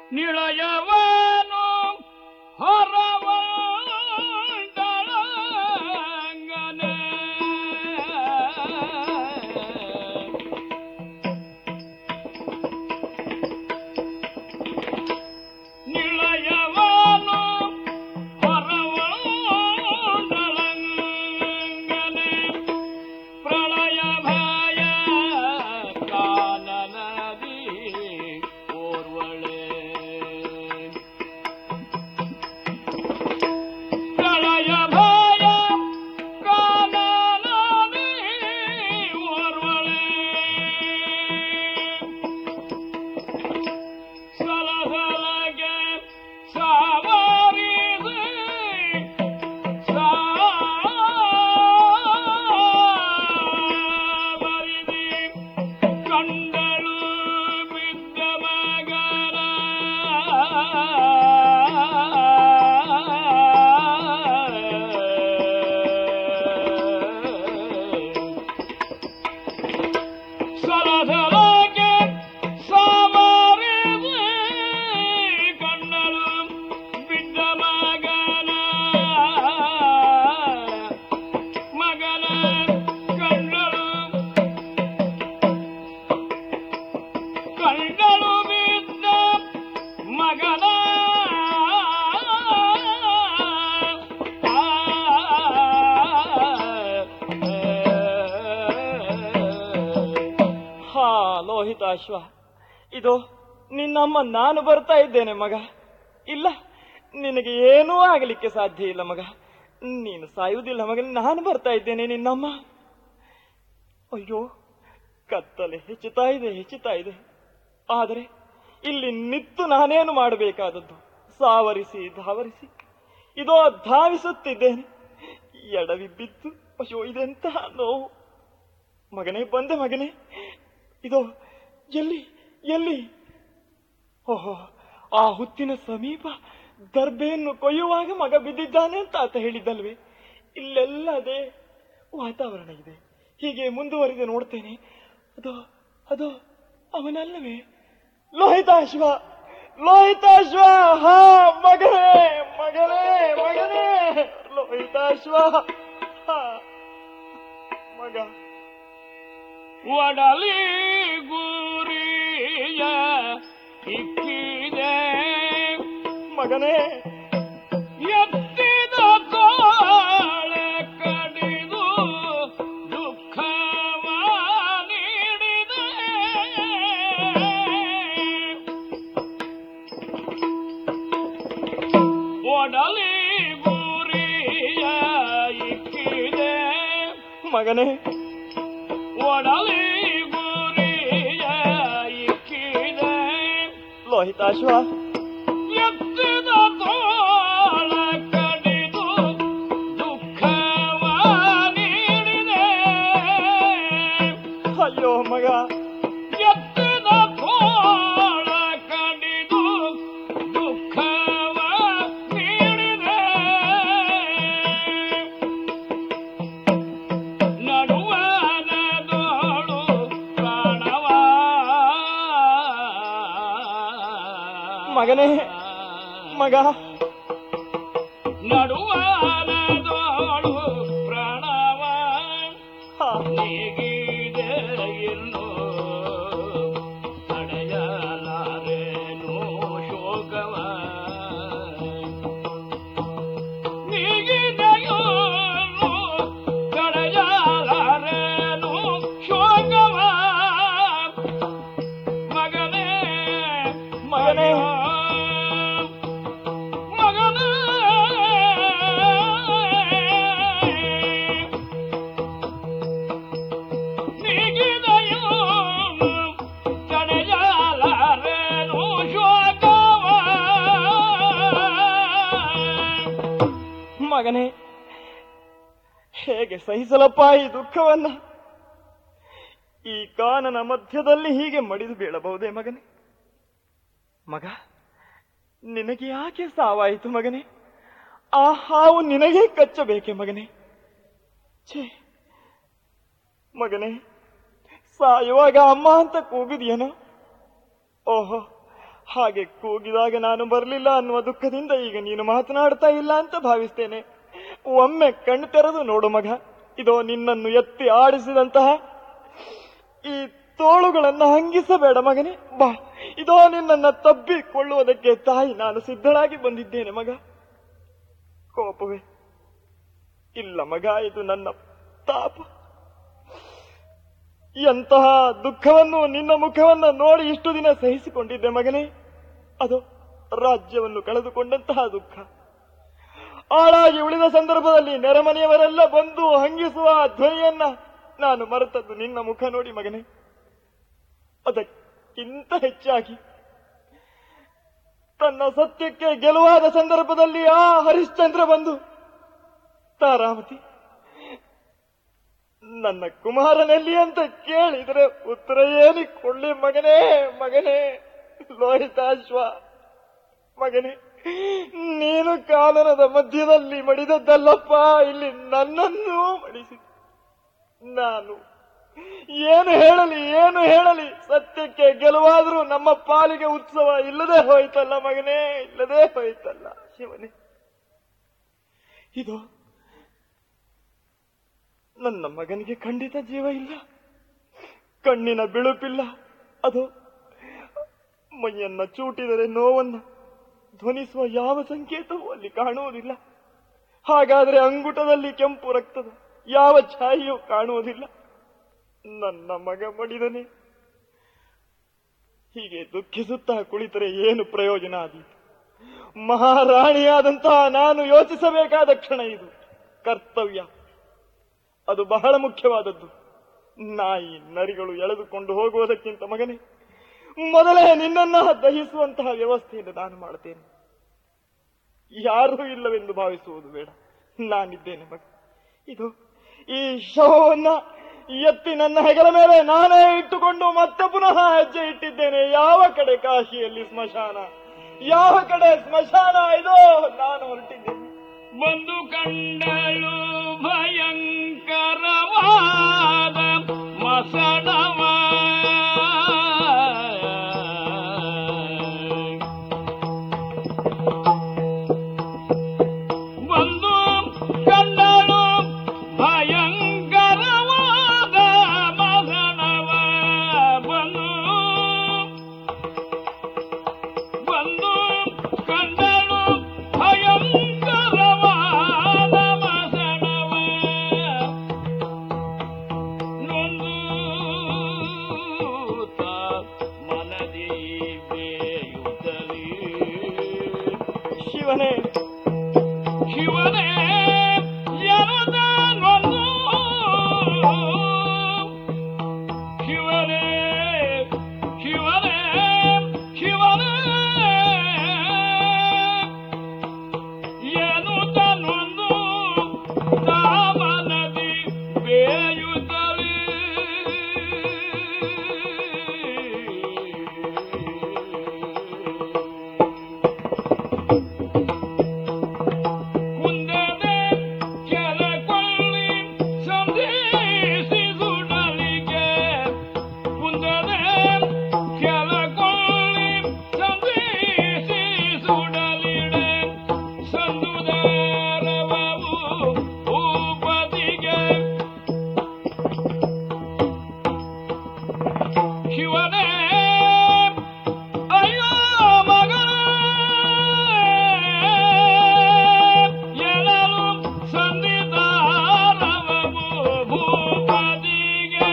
ನಿಳಯವಾನು ಹೊರವಂದಳಂಗನೆ ನಿಳಯವಾನು ಹೊರವಂದಳಂಗನೆ ಪ್ರಳಯ ಭಯ ಕಾನನದಿ ಓರ್ವಳೆ ಪ್ರಳಯ ಭಯ ಕಾನನದಿ ಓರ್ವಳೆ ಸಲಸಲಗೆ ಸಾವರಿಸಿ ಸಾವರಿಸಿ ಕಂಡಳು ಬಿದ್ದ ಮಗನ ಸಲಸಲಗೆ ಸಾವರಿಸಿ ಕಂಡಳು ಬಿದ್ದ ಮಗನ ಮಗನ ಕಂಡಳು ಕಂಡಳು ಬಿದ್ದ ಮಗನ ಹಾ ಲೋಹಿತಾಶ್ವ ಇದು ನಿನ್ನಮ್ಮ ನಾನು ಬರ್ತಾ ಇದ್ದೇನೆ ಮಗ ಇಲ್ಲ ನಿನಗೆ ಏನೂ ಆಗಲಿಕ್ಕೆ ಸಾಧ್ಯ ಇಲ್ಲ ಮಗ ನೀನು ಸಾಯುವುದಿಲ್ಲ ಮಗ ನಾನು ಬರ್ತಾ ಇದ್ದೇನೆ ನಿನ್ನಮ್ಮ ಅಯ್ಯೋ ಕತ್ತಲೆ ಹೆಚ್ಚುತ್ತಾ ಇದೆ ಹೆಚ್ಚುತ್ತಾ ಇದೆ ಆದರೆ ಇಲ್ಲಿ ನಿತ್ತು ನಾನೇನು ಮಾಡಬೇಕಾದದ್ದು ಸಾವರಿಸಿ ಧಾವರಿಸಿ ಇದೋ ಧಾವಿಸುತ್ತಿದ್ದೇನೆ ಎಡವಿ ಬಿದ್ದು ಅಯ್ಯೋ ಇದೆಂತಹ ನೋವು ಮಗನೇ ಬಂದೆ ಮಗನೇ ಇದು ಎಲ್ಲಿ ಎಲ್ಲಿ ಓಹೋ ಆ ಹುತ್ತಿನ ಸಮೀಪ ದರ್ಬೆಯನ್ನು ಕೊಯ್ಯುವಾಗ ಮಗ ಬಿದ್ದಿದ್ದಾನೆ ಅಂತ ಆತ ಹೇಳಿದ್ದಲ್ವೇ ಇಲ್ಲೆಲ್ಲ ಅದೇ ವಾತಾವರಣ ಇದೆ ಹೀಗೆ ಮುಂದುವರಿದು ನೋಡ್ತೇನೆ ಅದು ಅದು ಅವನಲ್ಲವೇ ಲೋಹಿತಾಶ್ವ ಲೋಹಿತಾಶ್ವ ಹಾ ಮಗನೇ ಮಗನೇ ಮಗನೇ ಲೋಹಿತಾಶ್ವ ಹಾ ಮಗ ಒಡಲಿ ಗುರಿಯ ಇಕ್ಕಿದೆ ಮಗನೇ ಎತ್ತಿದ ಕೋಳೆ ಕಡಿದು ದುಃಖವ ನೀಡಿದೆ ಒಡಲಿ ಗುರಿಯ ಇಕ್ಕಿದೆ ಮಗನೇ ಒಡಲಿ ಗುರಿಯ ಇಕ್ಕಿದೆ ಲೋಹಿತಾಶ್ವ ಎತ್ತಿದ ತೋಳ ಕಡಿದು ದುಃಖವ ನೀಡಿದೆ ಅಯ್ಯೋ ಮಗ ಎತ್ತಿದ ತೋಳ ಕಡಿದು ದುಃಖವ ನೀಡಿದೆ ನಡುವನದೋಳು ಪ್ರಾಣವ ಮಗನೇ ಮಗ ನಡುವನದೋಳು ಪ್ರಾಣವ ಹಾ, ನೀಗಿದೆ ಇನ್ನು ತಡೆಯಲಾರೆನು ಶೋಕವ ನೀಗಿದೆಯೋ ತಡೆಯಲಾರೆನು ಶೋಕವ ಮಗನೇ ಮಗನೇ. ಮಗನೇ ನೀಗಿದೆಯೋ ತಡೆಯಲಾರೆನು ಶೋಕವ ಮಗನೇ ಹೇಗೆ ಸಹಿಸಲಪ್ಪ ಈ ದುಃಖವನ್ನ ಈ ಕಾನನ ಮಧ್ಯದಲ್ಲಿ ಹೀಗೆ ಮಡಿದು ಬೀಳಬಹುದೇ ಮಗನೇ ಮಗ ನಿನಗೆ ಯಾಕೆ ಸಾವಾಯಿತು ಮಗನೇ ಆ ಹಾವು ನಿನಗೆ ಕಚ್ಚಬೇಕೆ ಮಗನೇ ಛೇ ಮಗನೇ ಸಾಯುವಾಗ ಅಮ್ಮ ಅಂತ ಕೂಗಿದ್ಯೇನೋ ಓಹೋ ಹಾಗೆ ಕೂಗಿದಾಗ ನಾನು ಬರಲಿಲ್ಲ ಅನ್ನುವ ದುಃಖದಿಂದ ಈಗ ನೀನು ಮಾತನಾಡ್ತಾ ಇಲ್ಲ ಅಂತ ಭಾವಿಸ್ತೇನೆ ಒಮ್ಮೆ ಕಣ್ಣು ತೆರೆದು ನೋಡು ಮಗ ಇದೋ ನಿನ್ನನ್ನು ಎತ್ತಿ ಆಡಿಸಿದಂತಹ ಈ ತೋಳುಗಳನ್ನ ಹಂಗಿಸಬೇಡ ಮಗನೇ ಬಾ ಇದೋ ನಿನ್ನನ್ನ ತಬ್ಬಿಕೊಳ್ಳುವುದಕ್ಕೆ ತಾಯಿ ನಾನು ಸಿದ್ಧಳಾಗಿ ಬಂದಿದ್ದೇನೆ ಮಗ ಕೋಪವೇ ಇಲ್ಲ ಮಗ ಇದು ನನ್ನ ತಾಪ ಎಂತಹ ದುಃಖವನ್ನು ನಿನ್ನ ಮುಖವನ್ನ ನೋಡಿ ಇಷ್ಟು ದಿನ ಸಹಿಸಿಕೊಂಡಿದ್ದೆ ಮಗನೇ ಅದು ರಾಜ್ಯವನ್ನು ಕಳೆದುಕೊಂಡಂತಹ ದುಃಖ ಆಳಾಗಿ ಉಳಿದ ಸಂದರ್ಭದಲ್ಲಿ ನೆರೆಮನೆಯವರೆಲ್ಲ ಬಂದು ಹಂಗಿಸುವ ಧ್ವನಿಯನ್ನ ನಾನು ಮರೆತದ್ದು ನಿನ್ನ ಮುಖ ನೋಡಿ ಮಗನೇ ಅದಕ್ಕಿಂತ ಹೆಚ್ಚಾಗಿ ತನ್ನ ಸತ್ಯಕ್ಕೆ ಗೆಲುವಾದ ಸಂದರ್ಭದಲ್ಲಿ ಆ ಹರಿಶ್ಚಂದ್ರ ಬಂದು ತಾರಾಮತಿ ನನ್ನ ಕುಮಾರನಲ್ಲಿ ಅಂತ ಕೇಳಿದ್ರೆ ಉತ್ತರ ಏನಿ ಕೊಳ್ಳಿ ಮಗನೇ ಮಗನೇ ಲೋಹಿತಾಶ್ವ ಮಗನೇ ನೀನು ಕಾನನದ ಮಧ್ಯದಲ್ಲಿ ಮಡಿದದ್ದಲ್ಲಪ್ಪ ಇಲ್ಲಿ ನನ್ನನ್ನೂ ಮಡಿಸಿ ನಾನು ಏನು ಹೇಳಲಿ ಏನು ಹೇಳಲಿ ಸತ್ಯಕ್ಕೆ ಗೆಲುವಾದ್ರೂ ನಮ್ಮ ಪಾಲಿಗೆ ಉತ್ಸವ ಇಲ್ಲದೆ ಹೋಯ್ತಲ್ಲ ಮಗನೇ ಇಲ್ಲದೆ ಹೋಯ್ತಲ್ಲ ಶಿವನೇ ಇದು ನನ್ನ ಮಗನಿಗೆ ಖಂಡಿತ ಜೀವ ಇಲ್ಲ ಕಣ್ಣಿನ ಬಿಳುಪಿಲ್ಲ ಅದು ಮೈಯನ್ನ ಚೂಟಿದರೆ ನೋವನ್ನ ಧ್ವನಿಸುವ ಯಾವ ಸಂಕೇತವೂ ಅಲ್ಲಿ ಕಾಣುವುದಿಲ್ಲ ಹಾಗಾದ್ರೆ ಅಂಗುಟದಲ್ಲಿ ಕೆಂಪು ರಕ್ತದ ಯಾವ ಛಾಯೆಯೂ ಕಾಣುವುದಿಲ್ಲ ನನ್ನ ಮಗ ಮಡಿದನೆ ಹೀಗೆ ದುಃಖಿಸುತ್ತಾ ಕುಳಿತರೆ ಏನು ಪ್ರಯೋಜನ ಆದೀತು ಮಹಾರಾಣಿಯಾದಂತಹ ನಾನು ಯೋಚಿಸಬೇಕಾದ ಕ್ಷಣ ಇದು ಕರ್ತವ್ಯ ಅದು ಬಹಳ ಮುಖ್ಯವಾದದ್ದು ನಾಯಿ ನರಿಗಳು ಎಳೆದುಕೊಂಡು ಹೋಗುವುದಕ್ಕಿಂತ ಮಗನೇ ಮೊದಲೇ ನಿನ್ನನ್ನ ದಹಿಸುವಂತಹ ವ್ಯವಸ್ಥೆಯನ್ನು ನಾನು ಮಾಡುತ್ತೇನೆ ಯಾರೂ ಇಲ್ಲವೆಂದು ಭಾವಿಸುವುದು ಬೇಡ ನಾನಿದ್ದೇನೆ ಮಗ ಇದು ಈ ಶವವನ್ನ ಎತ್ತಿ ನನ್ನ ಹೆಗಲ ಮೇಲೆ ನಾನೇ ಇಟ್ಟುಕೊಂಡು ಮತ್ತೆ ಪುನಃ ಹೆಜ್ಜೆ ಇಟ್ಟಿದ್ದೇನೆ ಯಾವ ಕಡೆ ಕಾಶಿಯಲ್ಲಿ ಸ್ಮಶಾನ ಯಾವ ಕಡೆ ಸ್ಮಶಾನ ಇದೋ ನಾನು ಹೊರಟಿದ್ದೇನೆ ಬಂದು ಕಂಡಳು ಭಯಂಕರವಾದ ಮಸಣವ ಬಂದು ಕಂಡಳು ಭಯಂಕರವಾದ ಮಸಣವ ಬಂದು ಬಂದು ಕಂಡಳು ಭಯಂಕರವಾದ ಮಸಣವ ನೊಂದೂತ ಮನದಿ ಬೇಯುತ್ತಲೇ ಶಿವನೇ ಶಿವನೇ ಎರದ ನೊಂದು ಶಿವನೇ ಶಿವನೇ ಶಿವನೇ ಎನ್ನುತ್ತ ನೊಂದು ತಾಮನದಿ ಬೇಯುತ್ತಲೇ ಕುಂದದೆ ಕೆಳಕೊಳ್ಳಿ ಸಂದೇಶಿ ಸುಡಲಿಗೆ ಕುಂದದೆ ಕೆಳಕೊಳ್ಳಿ ಸಂದೇಶಿ ಸುಡಲಿಡೆ ಸಂದುದಾರವವು ಭೂಪತಿಗೆ ಶಿವನೇ ಅಯ್ಯೋ ಮಗನೇ ಎಳಲು ಸಂದಿದಾರವವು ಭೂಪತಿಗೆ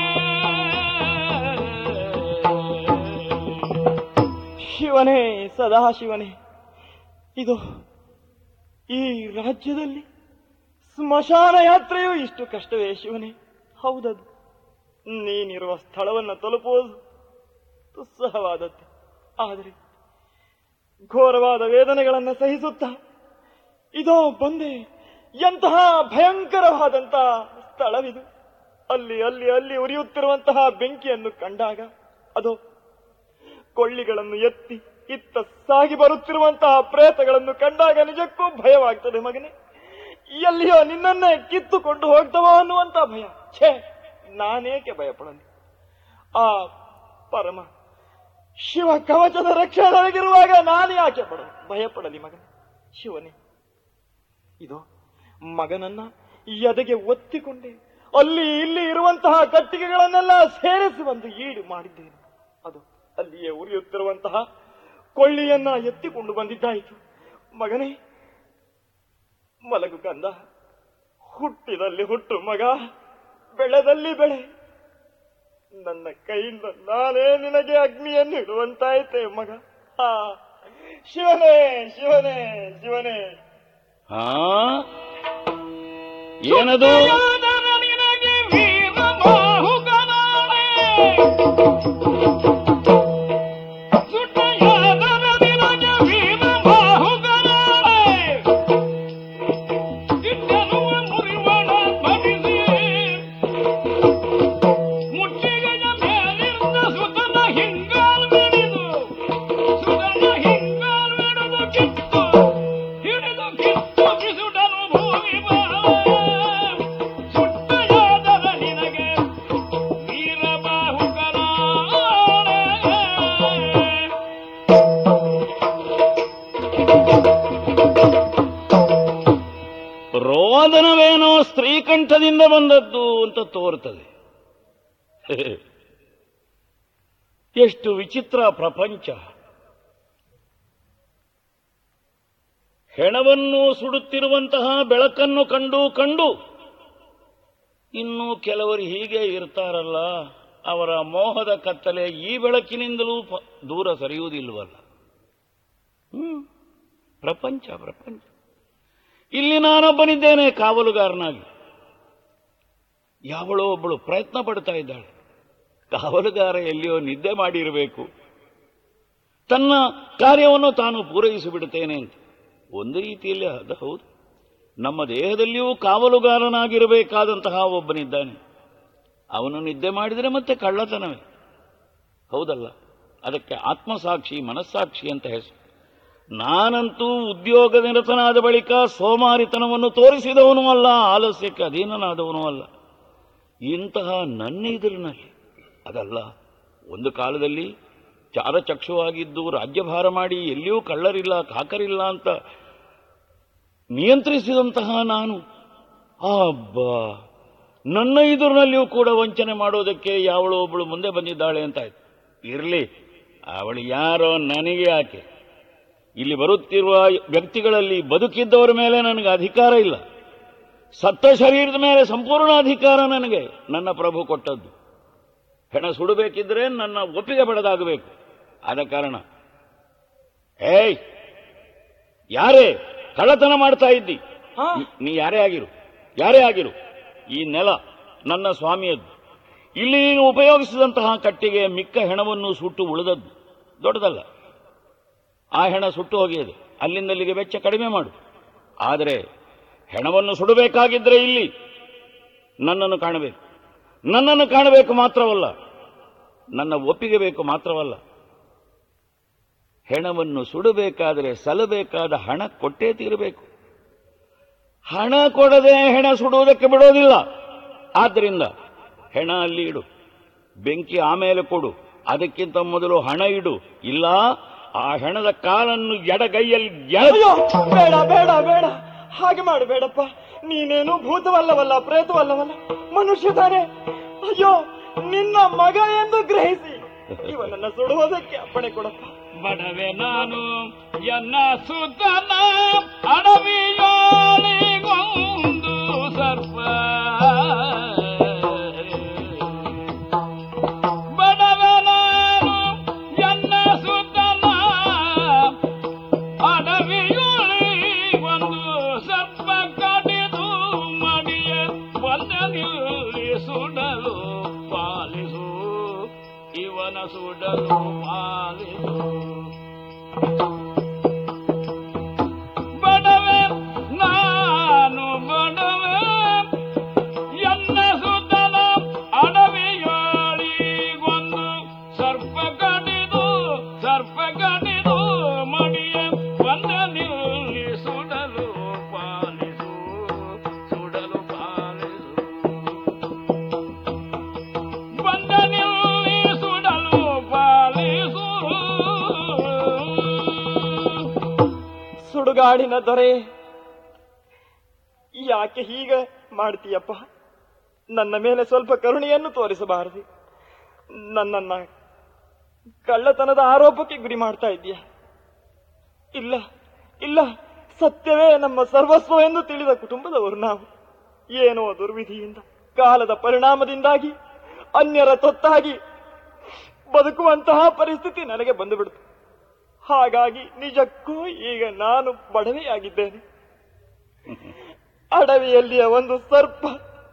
ಶಿವನೇ ಸದಾ ಶಿವನೇ ಇದು ಈ ರಾಜ್ಯದಲ್ಲಿ ಸ್ಮಶಾನ ಯಾತ್ರೆಯೂ ಇಷ್ಟು ಕಷ್ಟವೇ ಶಿವನೇ ಹೌದದು ನೀನಿರುವ ಸ್ಥಳವನ್ನು ತಲುಪುವುದು ದುಸ್ಸಹವಾದದ್ದು ಆದರೆ ಘೋರವಾದ ವೇದನೆಗಳನ್ನು ಸಹಿಸುತ್ತಾ ಇದೋ ಬಂದೆ ಎಂತಹ ಭಯಂಕರವಾದಂತಹ ಸ್ಥಳವಿದು ಅಲ್ಲಿ ಅಲ್ಲಿ ಅಲ್ಲಿ ಉರಿಯುತ್ತಿರುವಂತಹ ಬೆಂಕಿಯನ್ನು ಕಂಡಾಗ ಅದು ಕೊಳ್ಳಿಗಳನ್ನು ಎತ್ತಿ ಇತ್ತ ಸಾಗಿ ಬರುತ್ತಿರುವಂತಹ ಪ್ರೇತಗಳನ್ನು ಕಂಡಾಗ ನಿಜಕ್ಕೂ ಭಯವಾಗ್ತದೆ ಮಗನೇ ಎಲ್ಲಿಯೋ ನಿನ್ನನ್ನೇ ಕಿತ್ತುಕೊಂಡು ಹೋಗ್ತವೋ ಅನ್ನುವಂತ ಭಯ ಛೇ ನಾನೇಕೆ ಭಯಪಡಲಿ ಆ ಪರಮ ಶಿವ ಕವಚದ ರಕ್ಷಣೆಗಿರುವಾಗ ನಾನು ಯಾಕೆ ಪಡ ಭಯಪಡಲಿ ಮಗ ಶಿವನೇ ಇದು ಮಗನನ್ನ ಎದೆಗೆ ಒತ್ತಿಕೊಂಡೆ ಅಲ್ಲಿ ಇಲ್ಲಿ ಇರುವಂತಹ ಕಟ್ಟಿಗೆಗಳನ್ನೆಲ್ಲ ಸೇರಿಸಿ ಒಂದು ಈಡು ಮಾಡಿದ್ದೇನೆ ಅದು ಅಲ್ಲಿಯೇ ಉರಿಯುತ್ತಿರುವಂತಹ ಕೊಳ್ಳಿಯನ್ನ ಎತ್ತಿಕೊಂಡು ಬಂದಿದ್ದಾಯಿತು ಮಗನೇ ಮಲಗು ಕಂದ ಹುಟ್ಟಿದಲ್ಲಿ ಹುಟ್ಟು ಮಗ ಬೆಳೆದಲ್ಲಿ ಬೆಳೆ ನನ್ನ ಕೈಯಿಂದ ನಾನೇ ನಿನಗೆ ಅಗ್ನಿಯನ್ನು ಇಡುವಂತಾಯ್ತೆ ಮಗ ಹಾ ಶಿವನೇ ಶಿವನೇ ಶಿವನೇ ಹಾ ಏನದು ಯೋಧನ ನಿನಗೆ ವೀರ ಬಾಹುಗನಾಳೆ. ಸುಟ್ಟ ಯೋಧನ ನಿನಗೆ ವೀರ ಬಾಹುಗನಾಳೆ. ಇಟ್ಟೆನುವ ಮುರಿವಳ ಬಡಿಸಿ, ಮುಟ್ಟಿಗೆಯ ಮೇಲಿಂದ ಸುತನ ಹಿಂಗಾಲ್ ಬಿಡಿದು, ಸುತನ ಹಿಂಗಾಲ್ ಬಿಡುದು ಕಿತ್ತು, ಹಿಡಿದು ಕಿತ್ತು ಬಿಸುಡನು ಭೂಮಿ ಬಾಳೆ. ಸುಟ್ಟ ಯೋಧನ ನಿನಗೆ ವೀರ ಬಾಹುಗನಾಳೆ. ರೋದನವೇನೋ ಸ್ತ್ರೀಕಂಠದಿಂದ ಬಂದದ್ದು ಅಂತ ತೋರ್ತದೆ ಎಷ್ಟು ವಿಚಿತ್ರ ಪ್ರಪಂಚ ಹೆಣವನ್ನು ಸುಡುತ್ತಿರುವಂತಹ ಬೆಳಕನ್ನು ಕಂಡು ಕಂಡು ಇನ್ನು ಕೆಲವರು ಹೀಗೆ ಇರ್ತಾರಲ್ಲ ಅವರ ಮೋಹದ ಕತ್ತಲೆ ಈ ಬೆಳಕಿನಿಂದಲೂ ಪ- ದೂರ ಸರಿಯುವುದಿಲ್ವಲ್ಲ ಹ್ಮ್ ಪ್ರಪಂಚ ಪ್ರಪಂಚ ಇಲ್ಲಿ ನಾನೊಬ್ಬನಿದ್ದೇನೆ ಕಾವಲುಗಾರನಾಗಿ ಯಾವಳೋ ಒಬ್ಬಳು ಪ್ರಯತ್ನ ಪಡ್ತಾ ಇದ್ದಾಳೆ ಕಾವಲುಗಾರ ಎಲ್ಲಿಯೋ ನಿದ್ದೆ ಮಾಡಿರಬೇಕು ತನ್ನ ಕಾರ್ಯವನ್ನು ತಾನು ಪೂರೈಸಿ ಬಿಡುತ್ತೇನೆ ಅಂತ ಒಂದು ರೀತಿಯಲ್ಲಿ ಅದು ಹೌದು ನಮ್ಮ ದೇಹದಲ್ಲಿಯೂ ಕಾವಲುಗಾರನಾಗಿರಬೇಕಾದಂತಹ ಒಬ್ಬನಿದ್ದಾನೆ ಅವನು ನಿದ್ದೆ ಮಾಡಿದರೆ ಮತ್ತೆ ಕಳ್ಳತನವೇ ಹೌದಲ್ಲ ಅದಕ್ಕೆ ಆತ್ಮಸಾಕ್ಷಿ ಮನಸ್ಸಾಕ್ಷಿ ಅಂತ ಹೆಸರು ನಾನಂತೂ ಉದ್ಯೋಗ ನಿರತನಾದ ಬಳಿಕ ಸೋಮಾರಿತನವನ್ನು ತೋರಿಸಿದವನೂ ಅಲ್ಲ ಆಲಸ್ಯಕ್ಕೆ ಅಧೀನನಾದವನೂ ಅಲ್ಲ ಇಂತಹ ನನ್ನ ಎದುರಿನಲ್ಲಿ ಅದಲ್ಲ ಒಂದು ಕಾಲದಲ್ಲಿ ಚಾರಚಕ್ಷುವಾಗಿದ್ದು ರಾಜ್ಯಭಾರ ಮಾಡಿ ಎಲ್ಲಿಯೂ ಕಳ್ಳರಿಲ್ಲ ಕಾಕರಿಲ್ಲ ಅಂತ ನಿಯಂತ್ರಿಸಿದಂತಹ ನಾನು ಅಬ್ಬಾ ನನ್ನ ಎದುರಿನಲ್ಲಿಯೂ ಕೂಡ ವಂಚನೆ ಮಾಡೋದಕ್ಕೆ ಯಾವಳೋ ಒಬ್ಬಳು ಮುಂದೆ ಬಂದಿದ್ದಾಳೆ ಅಂತ ಆಯ್ತು ಇರಲಿ ಅವಳು ಯಾರೋ ನನಗೆ ಯಾಕೆ ಇಲ್ಲಿ ಬರುತ್ತಿರುವ ವ್ಯಕ್ತಿಗಳಲ್ಲಿ ಬದುಕಿದ್ದವರ ಮೇಲೆ ನನಗೆ ಅಧಿಕಾರ ಇಲ್ಲ ಸತ್ತ ಶರೀರದ ಮೇಲೆ ಸಂಪೂರ್ಣ ಅಧಿಕಾರ ನನಗೆ ನನ್ನ ಪ್ರಭು ಕೊಟ್ಟದ್ದು ಹೆಣ ಸುಡಬೇಕಿದ್ರೆ ನನ್ನ ಒಪ್ಪಿಗೆ ಪಡೆದಾಗಬೇಕು ಆದ ಕಾರಣ ಏಯ್ ಯಾರೇ ಕಳ್ಳತನ ಮಾಡ್ತಾ ಇದ್ದಿ ಹಾ ನೀ- ನೀ ಯಾರೇ ಆಗಿರು ಯಾರೇ ಆಗಿರು ಈ ನೆಲ ನನ್ನ ಸ್ವಾಮಿಯದ್ದು ಇಲ್ಲಿ ನೀನು ಉಪಯೋಗಿಸಿದಂತಹ ಕಟ್ಟಿಗೆ ಮಿಕ್ಕ ಹೆಣವನ್ನು ಸುಟ್ಟು ಉಳಿದದ್ದು ದೊಡ್ಡದಲ್ಲ ಆ ಹೆಣ ಸುಟ್ಟು ಹೋಗಿಯದು ಅಲ್ಲಿಂದಲ್ಲಿಗೆ ವೆಚ್ಚ ಕಡಿಮೆ ಮಾಡು ಆದರೆ ಹೆಣವನ್ನು ಸುಡಬೇಕಾಗಿದ್ರೆ ಇಲ್ಲಿ ನನ್ನನ್ನು ಕಾಣಬೇಕು ನನ್ನನ್ನು ಕಾಣಬೇಕು ಮಾತ್ರವಲ್ಲ ನನ್ನ ಒಪ್ಪಿಗೆ ಬೇಕು ಮಾತ್ರವಲ್ಲ ಹೆಣವನ್ನು ಸುಡಬೇಕಾದರೆ ಸಲ್ಲಬೇಕಾದ ಹಣ ಕೊಟ್ಟೇ ತೀರಬೇಕು ಹಣ ಕೊಡದೆ ಹೆಣ ಸುಡುವುದಕ್ಕೆ ಬಿಡೋದಿಲ್ಲ ಆದ್ದರಿಂದ ಹೆಣ ಅಲ್ಲಿ ಇಡು ಬೆಂಕಿ ಆಮೇಲೆ ಕೊಡು ಅದಕ್ಕಿಂತ ಮೊದಲು ಹಣ ಇಡು ಇಲ್ಲ ಆ ಹೆಣದ ಕಾಲನ್ನು ಎಡಗೈಯಲ್ಲಿ ಎಳೆದು ಅಯ್ಯೋ ಬೇಡ ಬೇಡ ಬೇಡ ಹಾಗೆ ಮಾಡಬೇಡಪ್ಪ ನೀನೇನು ಭೂತವಲ್ಲವಲ್ಲ ಪ್ರೇತವಲ್ಲವಲ್ಲ ಮನುಷ್ಯ ತಾನೆ ಅಯ್ಯೋ ನಿನ್ನ ಮಗ ಎಂದು ಗ್ರಹಿಸಿ ಇವನನ್ನ ಸುಡುವುದಕ್ಕೆ ಅಪ್ಪಣೆ ಕೊಡಪ್ಪ ಬಡವೆ ನಾನು ಎನ್ನ ಸುತನ ಅಡವಿಯೋಳಿಗೊಂದು ಸರ್ಪ ಬಡವೆ ನಾನು ಎನ್ನ ಸುತನ ಅಡವಿಯೋಳಿಗೊಂದು ಸರ್ಪ ಕಡಿದು ಮಡಿಯ ಬಂದನಿಲ್ಲಿ ಸುಡಲು ಪಾಲಿಸು ಇವನ ಸುಡಲು ಪಾಲಿಸು ಬಡವೆ ನಾನು ಸುಡುಗಾಡಿನ ದೊರೆ ಯಾಕೆ ಹೀಗೆ ಮಾಡ್ತೀಯಪ್ಪ ನನ್ನ ಮೇಲೆ ಸ್ವಲ್ಪ ಕರುಣೆಯನ್ನು ತೋರಿಸಬಾರದು ನನ್ನನ್ನ ಕಳ್ಳತನದ ಆರೋಪಕ್ಕೆ ಗುರಿ ಮಾಡ್ತಾ ಇದ್ದೀಯ ಇಲ್ಲ ಇಲ್ಲ ಸತ್ಯವೇ ನಮ್ಮ ಸರ್ವಸ್ವ ಎಂದು ತಿಳಿದ ಕುಟುಂಬದವರು ನಾವು ಏನೋ ದುರ್ವಿಧಿಯಿಂದ ಕಾಲದ ಪರಿಣಾಮದಿಂದಾಗಿ ಅನ್ಯರ ತೊತ್ತಾಗಿ ಬದುಕುವಂತಹ ಪರಿಸ್ಥಿತಿ ನನಗೆ ಬಂದು ಬಿಡ್ತು ಹಾಗಾಗಿ ನಿಜಕ್ಕೂ ಈಗ ನಾನು ಬಡವೆಯಾಗಿದ್ದೇನೆ ಅಡವಿಯಲ್ಲಿಯ ಒಂದು ಸರ್ಪ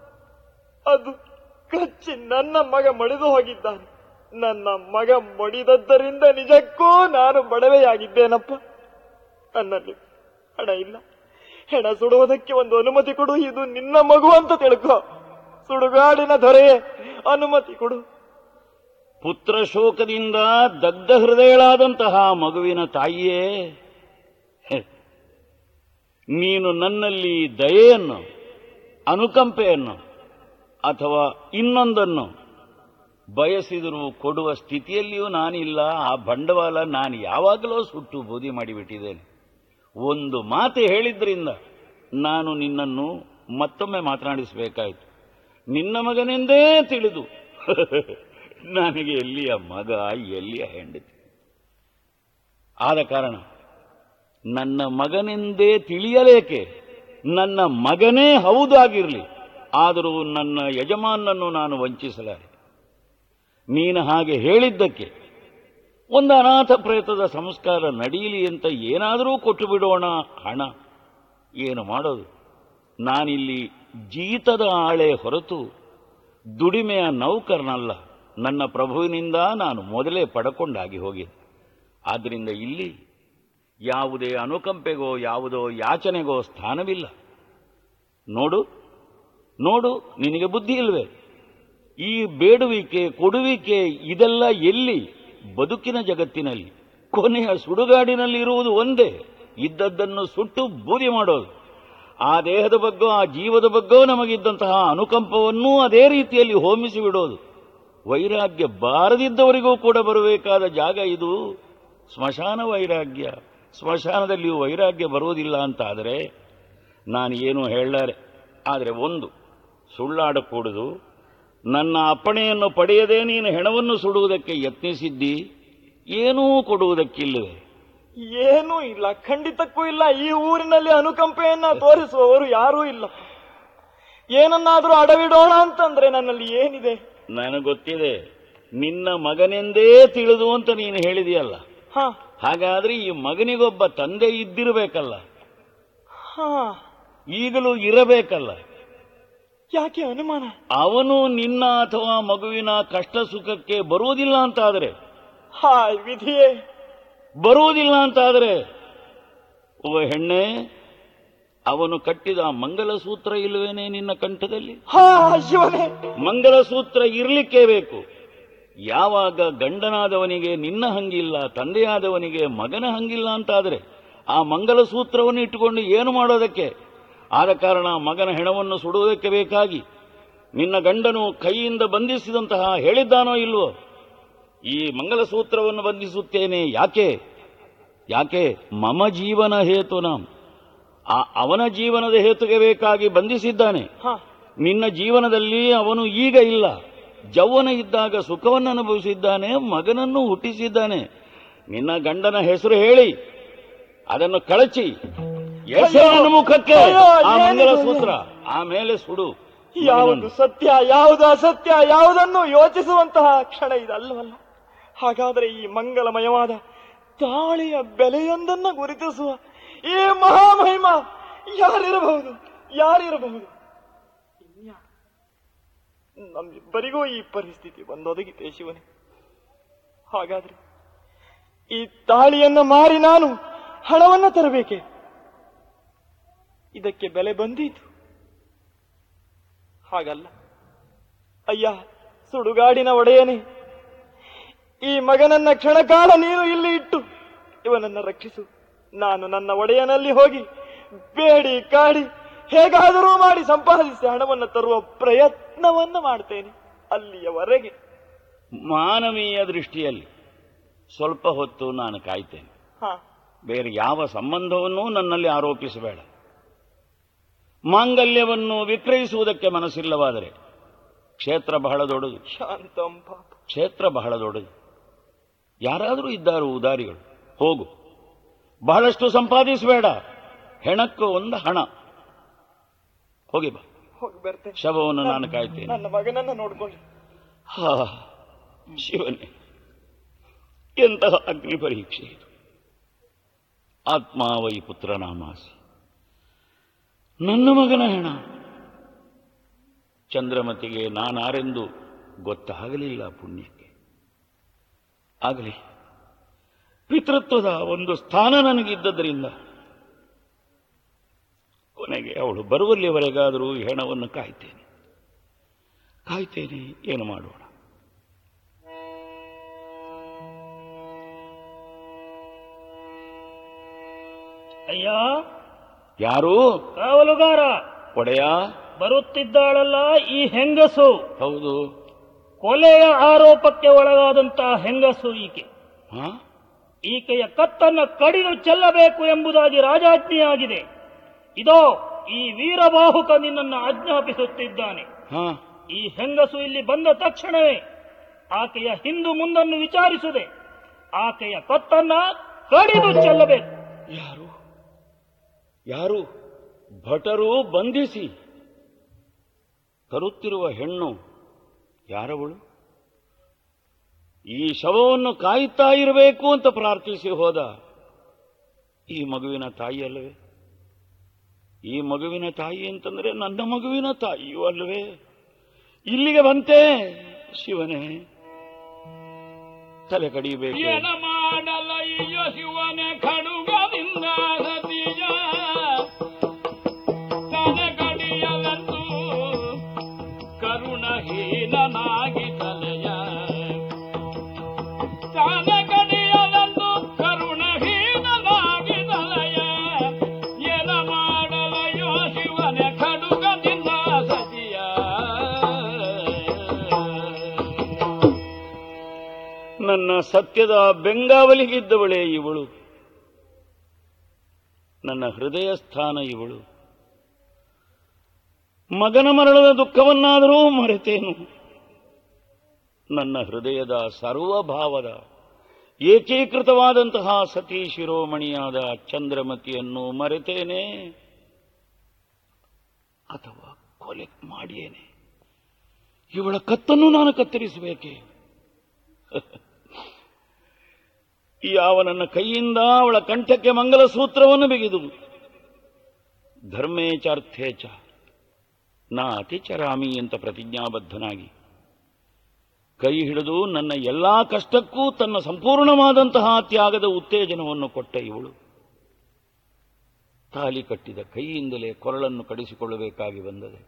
ಅದು ಕಚ್ಚಿ ನನ್ನ ಮಗ ಮಡಿದು ಹೋಗಿದ್ದಾನೆ ನನ್ನ ಮಗ ಮಡಿದದ್ದರಿಂದ ನಿಜಕ್ಕೂ ನಾನು ಬಡವೆಯಾಗಿದ್ದೇನಪ್ಪ ನನ್ನಲ್ಲಿ ಹಣ ಇಲ್ಲ ಹೆಣ ಸುಡುವುದಕ್ಕೆ ಒಂದು ಅನುಮತಿ ಕೊಡು ಇದು ನಿನ್ನ ಮಗು ಅಂತ ತಿಳ್ಕೊ ಸುಡುಗಾಡಿನ ದೊರೆಯೇ ಅನುಮತಿ ಕೊಡು ಪುತ್ರ ಶೋಕದಿಂದ ದಗ್ಧ ಹೃದಯಳಾದಂತಹ ಮಗುವಿನ ತಾಯಿಯೇ ಹೆ, ನೀನು ನನ್ನಲ್ಲಿ ದಯೆಯನ್ನು ಅನುಕಂಪೆಯನ್ನು ಅಥವಾ ಇನ್ನೊಂದನ್ನು ಬಯಸಿದರೂ ಕೊಡುವ ಸ್ಥಿತಿಯಲ್ಲಿಯೂ ನಾನಿಲ್ಲ ಆ ಬಂಡವಾಳ ನಾನು ಯಾವಾಗಲೂ ಸುಟ್ಟು ಬೂದಿ ಮಾಡಿಬಿಟ್ಟಿದ್ದೇನೆ ಒಂದು ಮಾತು ಹೇಳಿದ್ರಿಂದ ನಾನು ನಿನ್ನನ್ನು ಮತ್ತೊಮ್ಮೆ ಮಾತನಾಡಿಸಬೇಕಾಯಿತು ನಿನ್ನ ಮಗನೆಂದೇ ತಿಳಿದು ನನಗೆ ಎಲ್ಲಿಯ ಮಗ ಎಲ್ಲಿಯ ಹೆಂಡತಿ ಆದ ಕಾರಣ ನನ್ನ ಮಗನೆಂದೇ ತಿಳಿಯಲೇಕೆ ನನ್ನ ಮಗನೇ ಹೌದಾಗಿರಲಿ ಆದರೂ ನನ್ನ ಯಜಮಾನನನ್ನು ನಾನು ವಂಚಿಸಲಾರೆ ನೀನು ಹಾಗೆ ಹೇಳಿದ್ದಕ್ಕೆ ಒಂದು ಅನಾಥ ಪ್ರೇತದ ಸಂಸ್ಕಾರ ನಡೆಯಲಿ ಅಂತ ಏನಾದರೂ ಕೊಟ್ಟು ಬಿಡೋಣ ಹಣ ಏನು ಮಾಡೋದು ನಾನಿಲ್ಲಿ ಜೀತದ ಆಳೆ ಹೊರತು ದುಡಿಮೆಯ ನೌಕರನಲ್ಲ ನನ್ನ ಪ್ರಭುವಿನಿಂದ ನಾನು ಮೊದಲೇ ಪಡಕೊಂಡಾಗಿ ಹೋಗಿದೆ ಆದ್ದರಿಂದ ಇಲ್ಲಿ ಯಾವುದೇ ಅನುಕಂಪೆಗೋ ಯಾವುದೋ ಯಾಚನೆಗೋ ಸ್ಥಾನವಿಲ್ಲ ನೋಡು ನೋಡು ನಿನಗೆ ಬುದ್ಧಿ ಇಲ್ವೇ ಈ ಬೇಡುವಿಕೆ ಕೊಡುವಿಕೆ ಇದೆಲ್ಲ ಎಲ್ಲಿ ಬದುಕಿನ ಜಗತ್ತಿನಲ್ಲಿ ಕೊನೆಯ ಸುಡುಗಾಡಿನಲ್ಲಿ ಇರುವುದು ಒಂದೇ ಇದ್ದದ್ದನ್ನು ಸುಟ್ಟು ಬೂದಿ ಮಾಡೋದು ಆ ದೇಹದ ಬಗ್ಗೋ ಆ ಜೀವದ ಬಗ್ಗೋ ನಮಗಿದ್ದಂತಹ ಅನುಕಂಪವನ್ನೂ ಅದೇ ರೀತಿಯಲ್ಲಿ ಹೋಮಿಸಿ ಬಿಡೋದು ವೈರಾಗ್ಯ ಬಾರದಿದ್ದವರಿಗೂ ಕೂಡ ಬರಬೇಕಾದ ಜಾಗ ಇದು ಸ್ಮಶಾನ ವೈರಾಗ್ಯ ಸ್ಮಶಾನದಲ್ಲಿಯೂ ವೈರಾಗ್ಯ ಬರುವುದಿಲ್ಲ ಅಂತ ಆದರೆ ನಾನು ಏನು ಹೇಳಲಾರೆ ಆದರೆ ಒಂದು ಸುಳ್ಳಾಡಕೂಡದು ನನ್ನ ಅಪ್ಪಣೆಯನ್ನು ಪಡೆಯದೆ ನೀನು ಹೆಣವನ್ನು ಸುಡುವುದಕ್ಕೆ ಯತ್ನಿಸಿದ್ದಿ ಏನೂ ಕೊಡುವುದಕ್ಕಿಲ್ಲವೇ ಏನೂ ಇಲ್ಲ ಖಂಡಿತಕ್ಕೂ ಇಲ್ಲ ಈ ಊರಿನಲ್ಲಿ ಅನುಕಂಪೆಯನ್ನ ತೋರಿಸುವವರು ಯಾರೂ ಇಲ್ಲ ಏನನ್ನಾದ್ರೂ ಅಡವಿಡೋಣ ಅಂತಂದ್ರೆ ನನ್ನಲ್ಲಿ ಏನಿದೆ ನನಗೆ ಗೊತ್ತಿದೆ ನಿನ್ನ ಮಗನೆಂದೇ ತಿಳಿದು ಅಂತ ನೀನು ಹೇಳಿದೆಯಲ್ಲ ಹಾ ಹಾಗಾದ್ರೆ ಈ ಮಗನಿಗೊಬ್ಬ ತಂದೆ ಇದ್ದಿರಬೇಕಲ್ಲ ಹಾ ಈಗಲೂ ಇರಬೇಕಲ್ಲ ಯಾಕೆ ಅನುಮಾನ ಅವನು ನಿನ್ನ ಅಥವಾ ಮಗುವಿನ ಕಷ್ಟ ಸುಖಕ್ಕೆ ಬರುವುದಿಲ್ಲ ಅಂತಾದರೆ ಹಾ ವಿಧಿಯೇ ಬರುವುದಿಲ್ಲ ಅಂತಾದರೆ ಓ ಹೆಣ್ಣೆ ಅವನು ಕಟ್ಟಿದ ಮಂಗಲಸೂತ್ರ ಇಲ್ಲವೇನೆ ನಿನ್ನ ಕಂಠದಲ್ಲಿ ಹಾ ಶಿವನೇ ಮಂಗಲಸೂತ್ರ ಇರಲಿಕ್ಕೇ ಬೇಕು ಯಾವಾಗ ಗಂಡನಾದವನಿಗೆ ನಿನ್ನ ಹಂಗಿಲ್ಲ ತಂದೆಯಾದವನಿಗೆ ಮಗನ ಹಂಗಿಲ್ಲ ಅಂತಾದರೆ ಆ ಮಂಗಲಸೂತ್ರವನ್ನು ಇಟ್ಟುಕೊಂಡು ಏನು ಮಾಡೋದಕ್ಕೆ ಆದ ಕಾರಣ ಮಗನ ಹೆಣವನ್ನು ಸುಡುವುದಕ್ಕೆ ಬೇಕಾಗಿ ನಿನ್ನ ಗಂಡನು ಕೈಯಿಂದ ಬಂಧಿಸಿದಂತಹ ಹೇಳಿದ್ದಾನೋ ಇಲ್ವೋ ಈ ಮಂಗಲಸೂತ್ರವನ್ನು ಬಂಧಿಸುತ್ತೇನೆ ಯಾಕೆ ಯಾಕೆ ಮಮ ಜೀವನ ಹೇತುನಾಂ ಆ ಅವನ ಜೀವನದ ಹೇತುಗೆ ಬೇಕಾಗಿ ಬಂಧಿಸಿದ್ದಾನೆ ಹಾ ನಿನ್ನ ಜೀವನದಲ್ಲಿ ಅವನು ಈಗ ಇಲ್ಲ ಜೌವನ ಇದ್ದಾಗ ಸುಖವನ್ನು ಅನುಭವಿಸಿದ್ದಾನೆ ಮಗನನ್ನು ಹುಟ್ಟಿಸಿದ್ದಾನೆ ನಿನ್ನ ಗಂಡನ ಹೆಸರು ಹೇಳಿ ಅದನ್ನು ಕಳಚಿ ಹೆಸರನ್ನು ಮುಖಕ್ಕೆ ಅಯ್ಯೋ, ಆ ಏನಿದು? ಮಂಗಲ ಸೂತ್ರ ಆಮೇಲೆ ಸುಡು ಯಾವುದು ಸತ್ಯ ಯಾವುದು ಅಸತ್ಯ ಯಾವುದನ್ನು ಯೋಚಿಸುವಂತಹ ಕ್ಷಣ ಇದಲ್ಲವಲ್ಲ ಹಾಗಾದರೆ ಈ ಮಂಗಲಮಯವಾದ ತಾಳಿಯ ಬೆಲೆಯೊಂದನ್ನ ಗುರುತಿಸುವ ಈ ಮಹಾಮಹಿಮ ಯಾರಿರಬಹುದು ಯಾರಿರಬಹುದು ಇನ್ಯಾ? ನಮ್ಮಿಬ್ಬರಿಗೂ ಈ ಪರಿಸ್ಥಿತಿ ಬಂದೊದಗಿತೆ ಶಿವನೇ ಹಾಗಾದ್ರೆ ಈ ತಾಳಿಯನ್ನ ಮಾರಿ ನಾನು ಹಣವನ್ನ ತರಬೇಕೆ ಇದಕ್ಕೆ ಬೆಲೆ ಬಂದೀತು ಹಾಗಲ್ಲ ಅಯ್ಯ ಸುಡುಗಾಡಿನ ಒಡೆಯನೇ ಈ ಮಗನನ್ನ ಕ್ಷಣಕಾಲ ನೀನು ಇಲ್ಲಿ ಇಟ್ಟು ಇವನನ್ನ ರಕ್ಷಿಸು ನಾನು ನನ್ನ ಒಡೆಯನಲ್ಲಿ ಹೋಗಿ ಬೇಡಿ ಕಾಡಿ ಹೇಗಾದರೂ ಮಾಡಿ ಸಂಪಾದಿಸಿ ಹಣವನ್ನು ತರುವ ಪ್ರಯತ್ನವನ್ನ ಮಾಡ್ತೇನೆ ಅಲ್ಲಿಯವರೆಗೆ ಮಾನವೀಯ ದೃಷ್ಟಿಯಲ್ಲಿ ಸ್ವಲ್ಪ ಹೊತ್ತು ನಾನು ಕಾಯ್ತೇನೆ ಹಾ ಬೇರೆ ಯಾವ ಸಂಬಂಧವನ್ನೂ ನನ್ನಲ್ಲಿ ಆರೋಪಿಸಬೇಡ ಮಾಂಗಲ್ಯವನ್ನು ವಿಕ್ರಯಿಸುವುದಕ್ಕೆ ಮನಸ್ಸಿಲ್ಲವಾದರೆ ಕ್ಷೇತ್ರ ಬಹಳ ದೊಡ್ಡದು ಶಾಂತಂ ಪಾಪ ಕ್ಷೇತ್ರ ಬಹಳ ದೊಡ್ಡದು ಯಾರಾದರೂ ಇದ್ದಾರು ಉದಾರಿಗಳು ಹೋಗು ಬಹಳಷ್ಟು ಸಂಪಾದಿಸಬೇಡ ಹೆಣಕ್ಕೂ ಒಂದು ಹಣ ಹೋಗಿ ಬಾ ಹೋಗಿ ಬರ್ತೇನೆ ಶವವನ್ನು ನಾನು ಕಾಯ್ತೇನೆ ನನ್ನ ಮಗನನ್ನ ನೋಡ್ಕೊಳ್ಳಿ ಹಾ ಶಿವನೇ ಎಂತಹ ಅಗ್ನಿ ಪರೀಕ್ಷೆ ಇದು ಆತ್ಮಾವೈ ಪುತ್ರ ನಾಮಾಸಿ ನನ್ನ ಮಗನ ಹೆಣ ಚಂದ್ರಮತಿಗೆ ನಾನಾರೆಂದು ಗೊತ್ತಾಗಲಿಲ್ಲ ಪುಣ್ಯಕ್ಕೆ ಆಗಲಿ ಪಿತೃತ್ವದ ಒಂದು ಸ್ಥಾನ ನನಗಿದ್ದದರಿಂದ ಕೊನೆಗೆ ಅವಳು ಬರುವಲ್ಲಿವರೆಗಾದರೂ ಈ ಹೆಣವನ್ನು ಕಾಯ್ತೇನೆ ಕಾಯ್ತೇನೆ ಏನು ಮಾಡೋಣ ಅಯ್ಯ ಯಾರು ಕಾವಲುಗಾರ ಒಡೆಯ ಬರುತ್ತಿದ್ದಾಳಲ್ಲ ಈ ಹೆಂಗಸು ಹೌದು ಕೊಲೆಯ ಆರೋಪಕ್ಕೆ ಒಳಗಾದಂತಹ ಹೆಂಗಸು ಈಕೆ ಹಾ ಈಕೆಯ ಕತ್ತನ್ನ ಕಡಿದು ಚೆಲ್ಲಬೇಕು ಎಂಬುದಾಗಿ ರಾಜಾಜ್ಞೆಯಾಗಿದೆ ಇದೋ ಈ ವೀರಬಾಹುಕ ನಿನ್ನನ್ನು ಆಜ್ಞಾಪಿಸುತ್ತಿದ್ದಾನೆ ಹಾ ಈ ಹೆಂಗಸು ಇಲ್ಲಿ ಬಂದ ತಕ್ಷಣವೇ ಆಕೆಯ ಹಿಂದು ಮುಂದನ್ನು ವಿಚಾರಿಸದೆ ಆಕೆಯ ಕತ್ತನ್ನ ಕಡಿದು ಚೆಲ್ಲಬೇಕು ಯಾರು ಯಾರು ಭಟರು ಬಂಧಿಸಿ ತರುತ್ತಿರುವ ಹೆಣ್ಣು ಯಾರವಳು ಈ ಶವವನ್ನು ಕಾಯುತ್ತಾ ಇರಬೇಕು ಅಂತ ಪ್ರಾರ್ಥಿಸಿ ಹೋದ ಈ ಮಗುವಿನ ತಾಯಿ ಅಲ್ಲವೇ ಈ ಮಗುವಿನ ತಾಯಿ ಅಂತಂದ್ರೆ ನನ್ನ ಮಗುವಿನ ತಾಯಿಯೂ ಅಲ್ಲವೇ ಇಲ್ಲಿಗೆ ಬಂತೆ ಶಿವನೇ ತಲೆ ಕಡಿಬೇಕು ಏನ ಮಾಡಲಯ್ಯ ಶಿವನ ಖಡುಗದಿಂದ ಸತಿಯ ತಲೆ ಕಡಿಯಲಂದು ಕರುಣಹೀನನಾಗಿ ತಲೆಯ ತಲೆ ಕಡಿಯಲಂದು ಕರುಣಹೀನನಾಗಿ ತಲೆಯ ಏನ ಮಾಡಲಯ್ಯೋ ಶಿವನ ಖಡುಗದಿಂದ ಸತಿಯ ನನ್ನ ಸತ್ಯದ ಬೆಂಗಾವಲಿಗಿದ್ದವಳೇ ಇವಳು ನನ್ನ ಹೃದಯ ಸ್ಥಾನ ಇವಳು ಮಗನ ಮರಣದ ದುಃಖವನ್ನಾದರೂ ಮರೆತೇನು ನನ್ನ ಹೃದಯದ ಸರ್ವಭಾವದ ಏಕೀಕೃತವಾದಂತಹ ಸತಿ ಶಿರೋಮಣಿಯಾದ ಚಂದ್ರಮತಿಯನ್ನು ಮರೆತೇನೆ ಅಥವಾ ಕೊಲೆ ಮಾಡಿಯೇನೆ ಇವಳ ಕತ್ತನ್ನು ನಾನು ಕತ್ತರಿಸಬೇಕೆ ಯಾವ ನನ್ನ ಕೈಯಿಂದ ಅವಳ ಕಂಠಕ್ಕೆ ಮಂಗಲ ಸೂತ್ರವನ್ನು ಬಿಗಿದು ಧರ್ಮೇಚಾರ್ಥೇಚ ನಾ ಅತಿಚರಾಮಿ ಅಂತ ಪ್ರತಿಜ್ಞಾಬದ್ಧನಾಗಿ ಕೈ ಹಿಡಿದು ನನ್ನ ಎಲ್ಲಾ ಕಷ್ಟಕ್ಕೂ ತನ್ನ ಸಂಪೂರ್ಣವಾದಂತಹ ತ್ಯಾಗದ ಉತ್ತೇಜನವನ್ನು ಕೊಟ್ಟ ಇವಳು ತಾಲಿ ಕಟ್ಟಿದ ಕೈಯಿಂದಲೇ ಕೊರಳನ್ನು ಕಡಿಸಿಕೊಳ್ಳಬೇಕಾಗಿ ಬಂದದೆ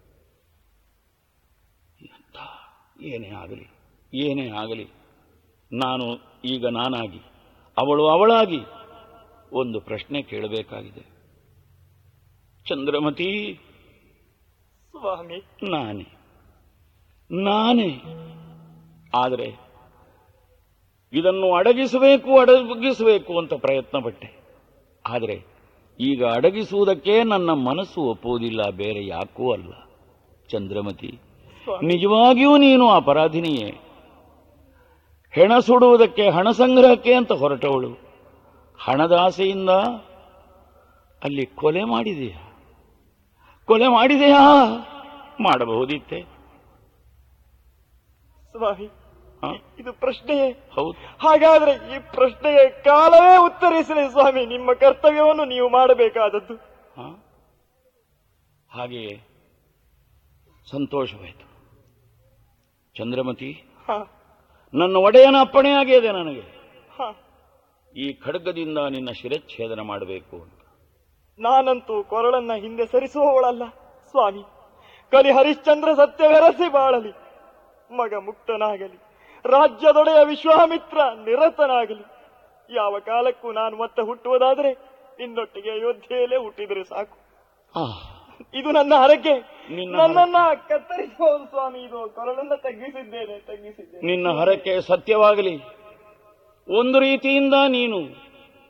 ಎಂಥ ಏನೇ ಆಗಲಿ ಏನೇ ಆಗಲಿ ನಾನು ಈಗ ನಾನಾಗಿ ಅವಳು ಅವಳಾಗಿ ಒಂದು ಪ್ರಶ್ನೆ ಕೇಳಬೇಕಾಗಿದೆ ಚಂದ್ರಮತಿ ಸ್ವಾಮಿ ನಾನೇ ನಾನೇ ಆದರೆ ಇದನ್ನು ಅಡಗಿಸಬೇಕು ಅಡಗಿಸಬೇಕು ಅಂತ ಪ್ರಯತ್ನ ಪಟ್ಟೆ ಆದರೆ ಈಗ ಅಡಗಿಸುವುದಕ್ಕೆ ನನ್ನ ಮನಸ್ಸು ಒಪ್ಪುವುದಿಲ್ಲ ಬೇರೆ ಯಾಕೂ ಅಲ್ಲ ಚಂದ್ರಮತಿ ಸ್ವಾಮಿ ನಿಜವಾಗಿಯೂ ನೀನು ಅಪರಾಧಿನಿಯೇ ಹೆಣ ಸುಡುವುದಕ್ಕೆ ಹಣ ಸಂಗ್ರಹಕ್ಕೆ ಅಂತ ಹೊರಟವಳು ಹಣದ ಆಸೆಯಿಂದ ಅಲ್ಲಿ ಕೊಲೆ ಮಾಡಿದೆಯಾ ಕೊಲೆ ಮಾಡಿದೆಯಾ ಮಾಡಬಹುದಿತ್ತೆ ಸ್ವಾಮಿ ಹ? ಇದು ಪ್ರಶ್ನೆಯೇ ಹೌದು ಹಾಗಾದ್ರೆ ಈ ಪ್ರಶ್ನೆಗೆ ಕಾಲವೇ ಉತ್ತರಿಸಲಿ ಸ್ವಾಮಿ ನಿಮ್ಮ ಕರ್ತವ್ಯವನ್ನು ನೀವು ಮಾಡಬೇಕಾದದ್ದು ಹ? ಹಾಗೆಯೇ ಸಂತೋಷವಾಯಿತು ಚಂದ್ರಮತಿ ಹ, ನನ್ನ ಒಡೆಯನ ಅಪ್ಪಣೆಯಾಗಿದೆ ನನಗೆ ಹ. ಈ ಖಡ್ಗದಿಂದ ನಿನ್ನ ಶಿರಚ್ಛೇದನ ಮಾಡಬೇಕು ಅಂತ ನಾನಂತೂ ಕೊರಳನ್ನ ಹಿಂದೆ ಸರಿಸುವವಳಲ್ಲ ಸ್ವಾಮಿ ಕಲಿ ಹರಿಶ್ಚಂದ್ರ ಸತ್ಯವೆರಸಿ ಬಾಳಲಿ ಮಗ ಮುಕ್ತನಾಗಲಿ ರಾಜ್ಯದೊಡೆಯ ವಿಶ್ವಾಮಿತ್ರ ನಿರತನಾಗಲಿ ಯಾವ ಕಾಲಕ್ಕೂ ನಾನು ಮತ್ತೆ ಹುಟ್ಟುವುದಾದ್ರೆ ನಿನ್ನೊಟ್ಟಿಗೆ ಅಯೋಧ್ಯೆಯಲ್ಲೇ ಹುಟ್ಟಿದರೆ ಸಾಕು ಆ, ಇದು ನನ್ನ ಹರಕೆ ನಿನ್ನ ನನ್ನನ್ನ ಕತ್ತರಿಸಬಹುದು ಸ್ವಾಮಿ ಇದು ಕೊರಳನ್ನ ತಗ್ಗಿಸಿದ್ದೇನೆ ತಗ್ಗಿಸಿದ್ದೇನೆ ನಿನ್ನ ಹರಕೆ ಸತ್ಯವಾಗಲಿ ಒಂದು ರೀತಿಯಿಂದ ನೀನು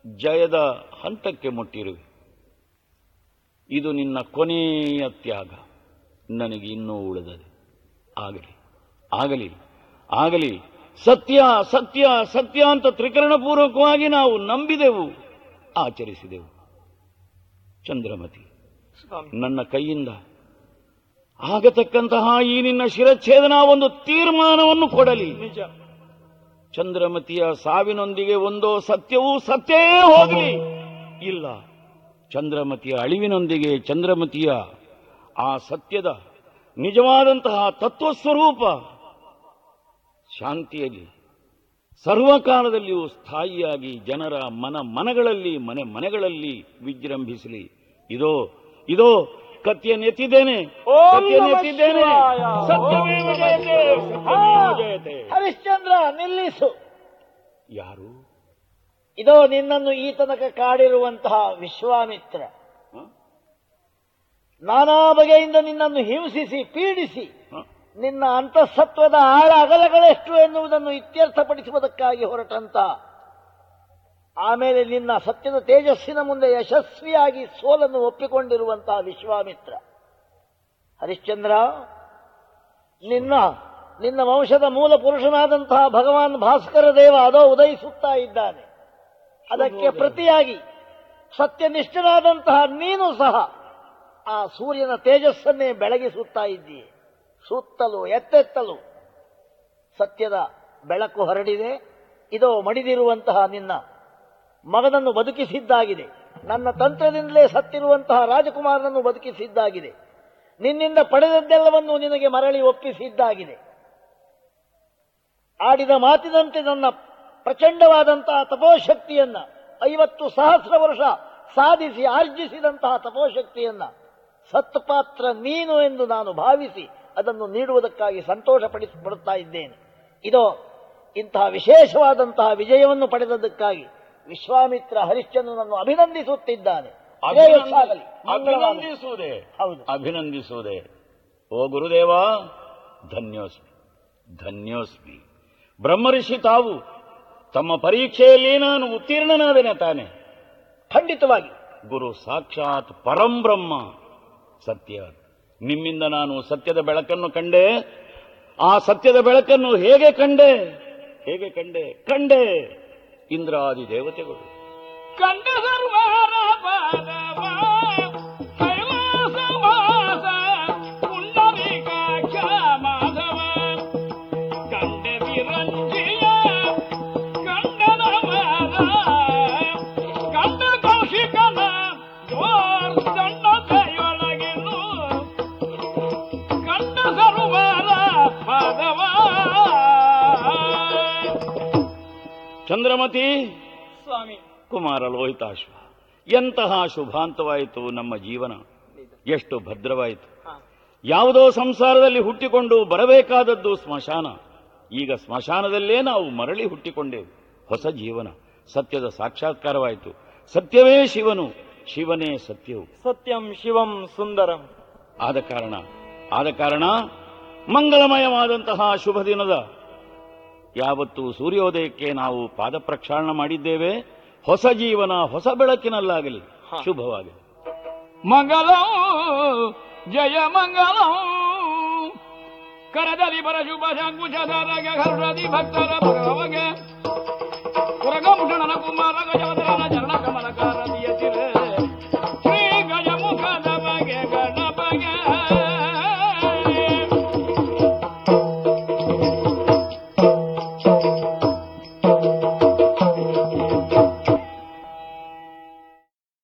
ಜಯದ ಹಂತಕ್ಕೆ ಮುಟ್ಟಿರುವೆ ಇದು ನಿನ್ನ ಕೊನೆಯ ತ್ಯಾಗ ನನಗೆ ಇನ್ನೂ ಉಳಿದದೆ ಆಗಲಿ ಆಗಲಿ ಆಗಲಿ ಸತ್ಯ ಸತ್ಯ ಸತ್ಯ ಅಂತ ತ್ರಿಕರಣಪೂರ್ವಕವಾಗಿ ನಾವು ನಂಬಿದೆವು ಆಚರಿಸಿದೆವು ಚಂದ್ರಮತಿ ಸ್ವಾಮಿ ನನ್ನ ಕೈಯಿಂದ ಆಗತಕ್ಕಂತಹ ಈ ನಿನ್ನ ಶಿರಚ್ಛೇದನ ಒಂದು ತೀರ್ಮಾನವನ್ನು ಕೊಡಲಿ ನಿಜ ಚಂದ್ರಮತಿಯ ಸಾವಿನೊಂದಿಗೆ ಒಂದೋ ಸತ್ಯವೂ ಸತ್ಯವೇ ಹೋಗಲಿ ಇಲ್ಲ ಚಂದ್ರಮತಿಯ ಅಳಿವಿನೊಂದಿಗೆ ಚಂದ್ರಮತಿಯ ಆ ಸತ್ಯದ ನಿಜವಾದಂತಹ ತತ್ವಸ್ವರೂಪ ಶಾಂತಿಯಲ್ಲಿ ಸರ್ವಕಾಲದಲ್ಲಿಯೂ ಸ್ಥಾಯಿಯಾಗಿ ಜನರ ಮನ ಮನಗಳಲ್ಲಿ ಮನೆ ಮನೆಗಳಲ್ಲಿ ವಿಜೃಂಭಿಸಲಿ ಇದೋ ಇದೋ ಕತ್ತಿಯನ್ನೆತ್ತಿದ್ದೇನೆ ಓಂ ಕತ್ತಿಯನ್ನೆತ್ತಿದ್ದೇನೆ ನಮಃ ಶಿವಾಯ. ಸತ್ಯಮೇವ ಜಯತೆ ಹಾ, ಸತ್ಯಮೇವ ಜಯತೆ ಹರಿಶ್ಚಂದ್ರ ನಿಲ್ಲಿಸು ಯಾರು ಇದೋ ನಿನ್ನನ್ನು ಈ ತನಕ ಕಾಡಿರುವಂತಹ ವಿಶ್ವಾಮಿತ್ರ ಹ? ನಾನಾ ಬಗೆಯಿಂದ ನಿನ್ನನ್ನು ಹಿಂಸಿಸಿ ಪೀಡಿಸಿ ಹ? ನಿನ್ನ ಅಂತಃಸತ್ವದ ಆಳ ಅಗಲಗಳೆಷ್ಟು ಎನ್ನುವುದನ್ನು ಇತ್ಯರ್ಥಪಡಿಸುವುದಕ್ಕಾಗಿ ಹೊರಟಂತ ಆಮೇಲೆ ನಿನ್ನ ಸತ್ಯದ ತೇಜಸ್ಸಿನ ಮುಂದೆ ಯಶಸ್ವಿಯಾಗಿ ಸೋಲನ್ನು ಒಪ್ಪಿಕೊಂಡಿರುವಂತಹ ವಿಶ್ವಾಮಿತ್ರ ಹರಿಶ್ಚಂದ್ರ ನಿನ್ನ ನಿನ್ನ ವಂಶದ ಮೂಲ ಪುರುಷನಾದಂತಹ ಭಗವಾನ್ ಭಾಸ್ಕರ ದೇವ ಅದೋ ಉದಯಿಸುತ್ತಾ ಇದ್ದಾನೆ ಅದಕ್ಕೆ ಪ್ರತಿಯಾಗಿ ಸತ್ಯನಿಷ್ಠನಾದಂತಹ ನೀನು ಸಹ ಆ ಸೂರ್ಯನ ತೇಜಸ್ಸನ್ನೇ ಬೆಳಗಿಸುತ್ತಾ ಇದ್ದೀಯ ಸುತ್ತಲೂ ಎತ್ತೆತ್ತಲು ಸತ್ಯದ ಬೆಳಕು ಹರಡಿದೆ ಇದೋ ಮಡಿದಿರುವಂತಹ ನಿನ್ನ ಮಗನನ್ನು ಬದುಕಿಸಿದ್ದಾಗಿದೆ ನನ್ನ ತಂತ್ರದಿಂದಲೇ ಸತ್ತಿರುವಂತಹ ರಾಜಕುಮಾರನನ್ನು ಬದುಕಿಸಿದ್ದಾಗಿದೆ ನಿನ್ನಿಂದ ಪಡೆದದ್ದೆಲ್ಲವನ್ನು ನಿನಗೆ ಮರಳಿ ಒಪ್ಪಿಸಿದ್ದಾಗಿದೆ ಆಡಿದ ಮಾತಿನಂತೆ ನನ್ನ ಪ್ರಚಂಡವಾದಂತಹ ತಪೋಶಕ್ತಿಯನ್ನ ಐವತ್ತು ಸಹಸ್ರ ವರ್ಷ ಸಾಧಿಸಿ ಆರ್ಜಿಸಿದಂತಹ ತಪೋಶಕ್ತಿಯನ್ನ ಸತ್ಪಾತ್ರ ನೀನು ಎಂದು ನಾನು ಭಾವಿಸಿ ಅದನ್ನು ನೀಡುವುದಕ್ಕಾಗಿ ಸಂತೋಷ ಪಡಿಸಿ ಪಡುತ್ತಾ ಇದ್ದೇನೆ ಇದೋ ಇಂತಹ ವಿಶೇಷವಾದಂತಹ ವಿಜಯವನ್ನು ಪಡೆದದ್ದಕ್ಕಾಗಿ ವಿಶ್ವಾಮಿತ್ರ ಹರಿಶ್ಚಂದ್ರನನ್ನು ಅಭಿನಂದಿಸುತ್ತಿದ್ದಾನೆ ಶ್ರೇಯಸ್ಸಾಗಲಿ. ಮಂಗಳವಾಗಲಿ. ಅಭಿನಂದಿಸುವುದೇ ಹೌದು ಅಭಿನಂದಿಸುವುದೇ ಓ ಗುರುದೇವ ಧನ್ಯೋಸ್ಮಿ ಧನ್ಯೋಸ್ಮಿ ಬ್ರಹ್ಮರ್ಷಿ ತಾವು ತಮ್ಮ ಪರೀಕ್ಷೆಯಲ್ಲಿ ನಾನು ಉತ್ತೀರ್ಣನಾದೇನೆ ತಾನೆ ಖಂಡಿತವಾಗಿ ಗುರು ಸಾಕ್ಷಾತ್ ಪರಂಬ್ರಹ್ಮ ಸತ್ಯ ನಿಮ್ಮಿಂದ ನಾನು ಸತ್ಯದ ಬೆಳಕನ್ನು ಕಂಡೆ ಆ ಸತ್ಯದ ಬೆಳಕನ್ನು ಹೇಗೆ ಕಂಡೆ ಹೇಗೆ ಕಂಡೆ ಕಂಡೆ ಇಂದ್ರಾದಿ ದೇವತೆಗಳು ಕಂಡ ಸರ್ವಾರ ಪಾದವ ಕೈಲಾಸವಾಸ ಪುಂಡರೀಕಾಕ್ಷ ಮಾಧವ ಕಂಡೆ ವಿರಂಜಿಯ ಕಂಡನ ಮಾದ ಕಂಡ ಕೌಶಿಕನ ದಂಡತೆಯೊಳಗಿನು ಕಂಡ ಸರ್ವಾರ ಪಾದವ ಚಂದ್ರಮತಿ ಸ್ವಾಮಿ ಕುಮಾರ ಲೋಹಿತಾಶ್ವ ಎಂತಹ ಶುಭಾಂತವಾಯಿತು ನಮ್ಮ ಜೀವನ ಎಷ್ಟು ಭದ್ರವಾಯಿತು ಹಾ. ಯಾವುದೋ ಸಂಸಾರದಲ್ಲಿ ಹುಟ್ಟಿಕೊಂಡು ಬರಬೇಕಾದದ್ದು ಸ್ಮಶಾನ ಈಗ ಸ್ಮಶಾನದಲ್ಲೇ ನಾವು ಮರಳಿ ಹುಟ್ಟಿಕೊಂಡೆವು ಹೊಸ ಜೀವನ ಸತ್ಯದ ಸಾಕ್ಷಾತ್ಕಾರವಾಯಿತು ಸತ್ಯವೇ ಶಿವನು ಶಿವನೇ ಸತ್ಯವು ಸತ್ಯಂ ಶಿವಂ ಸುಂದರಂ ಆದ ಕಾರಣ ಆದ ಕಾರಣ ಮಂಗಳಮಯವಾದಂತಹ ಶುಭ ದಿನದ ಯಾವತ್ತು ಸೂರ್ಯೋದಯಕ್ಕೆ ನಾವು ಪಾದ ಪ್ರಕ್ಷಾಳನ ಮಾಡಿದ್ದೇವೆ ಹೊಸ ಜೀವನ ಹೊಸ ಬೆಳಕಿನಲ್ಲಾಗಲಿ ಹಾ. ಶುಭವಾಗಲಿ ಮಂಗಲಂ ಜಯ ಮಂಗಲಂ ಕರದಲ್ಲಿ ಬರ ಶುಭ ಶಂಕುಶಧರಗೆ ಹರದಿ ಭಕ್ತರ ಭಗವಗೆ ಪುರಗಂಭಣನ ಕುಮಾರ ಗಜವದನ ಚರಣ